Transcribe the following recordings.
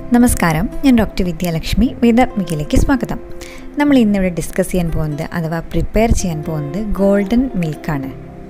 നമസ്കാരം ഞാൻ ഡോക്ടർ വിദ്യാലക്ഷ്മി വേദാത്മികയിലേക്ക് സ്വാഗതം നമ്മൾ ഇന്നിവിടെ ഡിസ്കസ് ചെയ്യാൻ പോകുന്നത് അഥവാ പ്രിപ്പയർ ചെയ്യാൻ പോകുന്നത് ഗോൾഡൻ മിൽക്കാണ്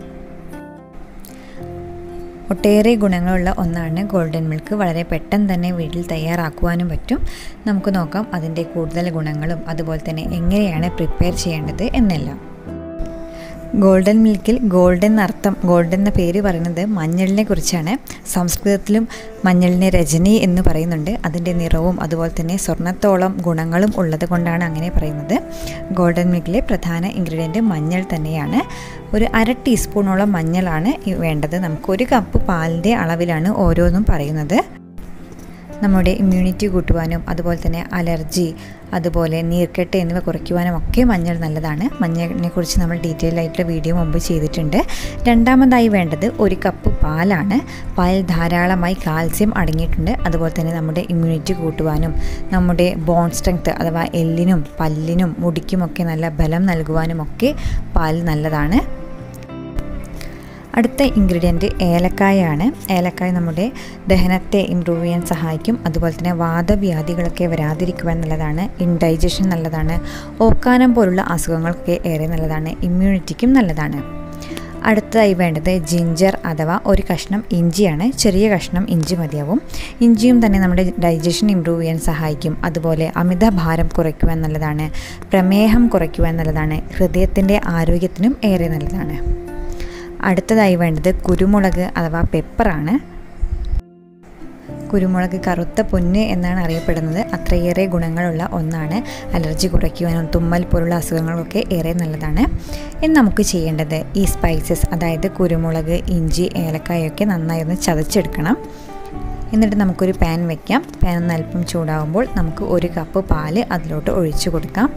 ഒട്ടേറെ ഗുണങ്ങളുള്ള ഒന്നാണ് ഗോൾഡൻ മിൽക്ക് വളരെ പെട്ടെന്ന് തന്നെ വീട്ടിൽ തയ്യാറാക്കുവാനും പറ്റും നമുക്ക് നോക്കാം അതിൻ്റെ കൂടുതൽ ഗുണങ്ങളും അതുപോലെ തന്നെ എങ്ങനെയാണ് പ്രിപ്പയർ ചെയ്യേണ്ടത് എന്നെല്ലാം ഗോൾഡൻ മിൽക്കിൽ ഗോൾഡൻ എന്നർത്ഥം ഗോൾഡൻ എന്ന പേര് പറയുന്നത് മഞ്ഞളിനെ കുറിച്ചാണ് സംസ്കൃതത്തിലും മഞ്ഞളിനെ രജനി എന്ന് പറയുന്നുണ്ട് അതിൻ്റെ നിറവും അതുപോലെ തന്നെ സ്വർണ്ണത്തോളം ഗുണങ്ങളും ഉള്ളത് കൊണ്ടാണ് അങ്ങനെ പറയുന്നത് ഗോൾഡൻ മിൽക്കിലെ പ്രധാന ഇൻഗ്രീഡിയൻറ്റ് മഞ്ഞൾ തന്നെയാണ് ഒരു അര ടീസ്പൂണോളം മഞ്ഞളാണ് വേണ്ടത് നമുക്ക് ഒരു കപ്പ് പാലിൻ്റെ അളവിലാണ് ഓരോന്നും പറയുന്നത് നമ്മുടെ ഇമ്മ്യൂണിറ്റി കൂട്ടുവാനും അതുപോലെ തന്നെ അലർജി അതുപോലെ നീർക്കെട്ട് എന്നിവ കുറയ്ക്കുവാനും ഒക്കെ മഞ്ഞൾ നല്ലതാണ് മഞ്ഞളിനെ കുറിച്ച് നമ്മൾ ഡീറ്റെയിൽ ആയിട്ടുള്ള വീഡിയോ മുമ്പ് ചെയ്തിട്ടുണ്ട് രണ്ടാമതായി വേണ്ടത് ഒരു കപ്പ് പാലാണ് പാലിൽ ധാരാളമായി കാൽസ്യം അടങ്ങിയിട്ടുണ്ട് അതുപോലെ തന്നെ നമ്മുടെ ഇമ്മ്യൂണിറ്റി കൂട്ടുവാനും നമ്മുടെ ബോൺ സ്ട്രെങ്ത് അഥവാ എല്ലിനും പല്ലിനും മുടിക്കുമൊക്കെ നല്ല ബലം നൽകുവാനും ഒക്കെ പാൽ നല്ലതാണ് അടുത്ത ഇൻഗ്രീഡിയൻറ്റ് ഏലക്കായാണ് ഏലക്കായ നമ്മുടെ ദഹനത്തെ ഇമ്പ്രൂവ് ചെയ്യാൻ സഹായിക്കും അതുപോലെ തന്നെ വാദവ്യാധികളൊക്കെ വരാതിരിക്കുവാൻ നല്ലതാണ് ഇൻഡൈജഷൻ നല്ലതാണ് ഓക്കാനം പോലുള്ള അസുഖങ്ങൾക്കൊക്കെ ഏറെ നല്ലതാണ് ഇമ്മ്യൂണിറ്റിക്കും നല്ലതാണ് അടുത്തതായി വേണ്ടത് ജിഞ്ചർ അഥവാ ഒരു കഷ്ണം ഇഞ്ചിയാണ് ചെറിയ കഷ്ണം ഇഞ്ചി മതിയാവും ഇഞ്ചിയും തന്നെ നമ്മുടെ ഡൈജഷൻ ഇമ്പ്രൂവ് ചെയ്യാൻ സഹായിക്കും അതുപോലെ അമിത ഭാരം കുറയ്ക്കുവാൻ നല്ലതാണ് പ്രമേഹം കുറയ്ക്കുവാൻ നല്ലതാണ് ഹൃദയത്തിൻ്റെ ആരോഗ്യത്തിനും ഏറെ നല്ലതാണ് അടുത്തതായി വേണ്ടത് കുരുമുളക് അഥവാ പെപ്പറാണ് കുരുമുളക് കറുത്ത പൊന്ന് എന്നാണ് അറിയപ്പെടുന്നത് അത്രയേറെ ഗുണങ്ങളുള്ള ഒന്നാണ് അലർജി കുറയ്ക്കുവാനും തുമ്മൽ പോലുള്ള അസുഖങ്ങൾക്കൊക്കെ ഏറെ നല്ലതാണ് ഇനി നമുക്ക് ചെയ്യേണ്ടത് ഈ സ്പൈസസ് അതായത് കുരുമുളക് ഇഞ്ചി ഏലക്കായൊക്കെ നന്നായി ഒന്ന് ചതച്ചെടുക്കണം എന്നിട്ട് നമുക്കൊരു പാൻ വയ്ക്കാം പാൻ ഒന്ന് അല്പം ചൂടാകുമ്പോൾ നമുക്ക് ഒരു കപ്പ് പാല് അതിലോട്ട് ഒഴിച്ചു കൊടുക്കാം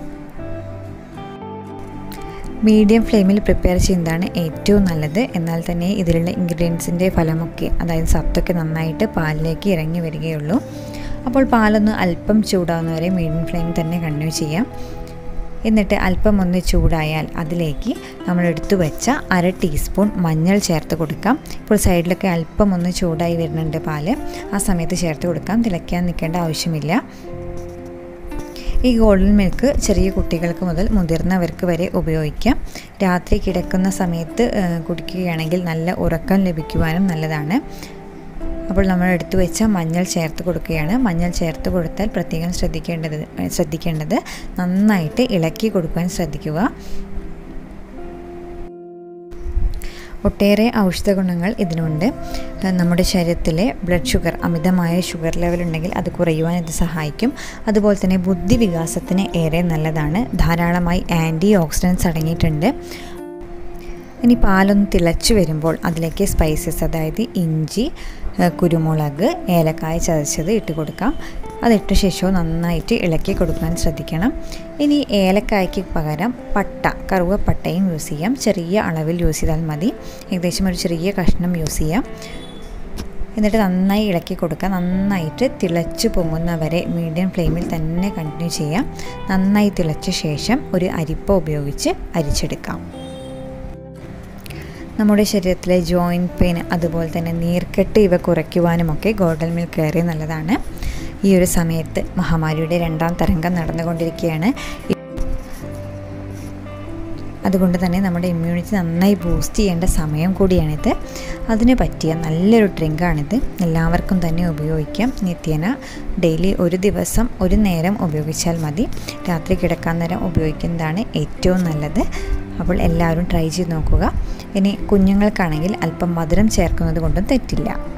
മീഡിയം ഫ്ലെയിമിൽ പ്രിപ്പയർ ചെയ്യുന്നതാണ് ഏറ്റവും നല്ലത് എന്നാൽ തന്നെ ഇതിലുള്ള ഇൻഗ്രീഡിയൻസിൻ്റെ ഫലമൊക്കെ അതായത് സത്തൊക്കെ നന്നായിട്ട് പാലിലേക്ക് ഇറങ്ങി വരികയുള്ളൂ അപ്പോൾ പാലൊന്ന് അല്പം ചൂടാവുന്നവരെ മീഡിയം ഫ്ലെയിമിൽ തന്നെ കണ്ടിന്യൂ ചെയ്യാം എന്നിട്ട് അല്പം ഒന്ന് ചൂടായാൽ അതിലേക്ക് നമ്മൾ എടുത്തു വെച്ച അര ടീസ്പൂൺ മഞ്ഞൾ ചേർത്ത് കൊടുക്കാം ഇപ്പോൾ സൈഡിലൊക്കെ അല്പം ഒന്ന് ചൂടായി വരുന്നുണ്ട് പാല് ആ സമയത്ത് ചേർത്ത് കൊടുക്കാം തിളയ്ക്കാൻ നിൽക്കേണ്ട ആവശ്യമില്ല ഈ ഗോൾഡൻ മിൽക്ക് ചെറിയ കുട്ടികൾക്ക് മുതൽ മുതിർന്നവർക്ക് വരെ ഉപയോഗിക്കാം രാത്രി കിടക്കുന്ന സമയത്ത് കുടിക്കുകയാണെങ്കിൽ നല്ല ഉറക്കം ലഭിക്കുവാനും നല്ലതാണ് അപ്പോൾ നമ്മൾ എടുത്തു വെച്ച മഞ്ഞൾ ചേർത്ത് കൊടുക്കുകയാണ് മഞ്ഞൾ ചേർത്ത് കൊടുത്താൽ പ്രത്യേകം ശ്രദ്ധിക്കേണ്ടത് ശ്രദ്ധിക്കേണ്ടത് നന്നായിട്ട് ഇളക്കി കൊടുക്കാൻ ശ്രദ്ധിക്കുക ഒട്ടേറെ ഔഷധ ഗുണങ്ങൾ ഇതിനുണ്ട് നമ്മുടെ ശരീരത്തിലെ ബ്ലഡ് ഷുഗർ അമിതമായ ഷുഗർ ലെവൽ ഉണ്ടെങ്കിൽ അത് കുറയുവാൻ ഇത് സഹായിക്കും അതുപോലെ തന്നെ ബുദ്ധി വികാസത്തിന് ഏറെ നല്ലതാണ് ധാരാളമായി ആൻറ്റി ഓക്സിഡൻസ് അടങ്ങിയിട്ടുണ്ട് ഇനി പാലൊന്ന് തിളച്ചു വരുമ്പോൾ അതിലേക്ക് സ്പൈസസ് അതായത് ഇഞ്ചി കുരുമുളക് ഏലക്കായ ചതച്ചത് ഇട്ട് കൊടുക്കാം അതിട്ട ശേഷവും നന്നായിട്ട് ഇളക്കി കൊടുക്കാൻ ശ്രദ്ധിക്കണം ഇനി ഏലക്കായ്ക്ക് പകരം പട്ട കറുവപ്പട്ടയും യൂസ് ചെയ്യാം ചെറിയ അളവിൽ യൂസ് ചെയ്താൽ മതി ഏകദേശം ഒരു ചെറിയ കഷ്ണം യൂസ് ചെയ്യാം എന്നിട്ട് നന്നായി ഇളക്കി കൊടുക്കുക നന്നായിട്ട് തിളച്ച് പൊങ്ങുന്നവരെ മീഡിയം ഫ്ലെയിമിൽ തന്നെ കണ്ടിന്യൂ ചെയ്യാം നന്നായി തിളച്ച ശേഷം ഒരു അരിപ്പ ഉപയോഗിച്ച് അരിച്ചെടുക്കാം നമ്മുടെ ശരീരത്തിലെ ജോയിൻറ്റ് പെയിൻ അതുപോലെ തന്നെ നീർക്കെട്ട് ഇവ കുറയ്ക്കുവാനുമൊക്കെ ഗോൾഡൻ മിൽക്ക് ഏറെ നല്ലതാണ് ഈ ഒരു സമയത്ത് മഹാമാരിയുടെ രണ്ടാം തരംഗം നടന്നുകൊണ്ടിരിക്കുകയാണ് അതുകൊണ്ട് തന്നെ നമ്മുടെ ഇമ്മ്യൂണിറ്റി നന്നായി ബൂസ്റ്റ് ചെയ്യേണ്ട സമയം കൂടിയാണിത് അതിന് പറ്റിയ നല്ലൊരു ഡ്രിങ്കാണിത് എല്ലാവർക്കും തന്നെ ഉപയോഗിക്കാം നിത്യേന ഡെയിലി ഒരു ദിവസം ഒരു നേരം ഉപയോഗിച്ചാൽ മതി രാത്രി കിടക്കാൻ നേരം ഉപയോഗിക്കുന്നതാണ് ഏറ്റവും നല്ലത് അപ്പോൾ എല്ലാവരും ട്രൈ ചെയ്ത് നോക്കുക ഇനി കുഞ്ഞുങ്ങൾക്കാണെങ്കിൽ അല്പം മധുരം ചേർക്കുന്നത് കൊണ്ടും തെറ്റില്ല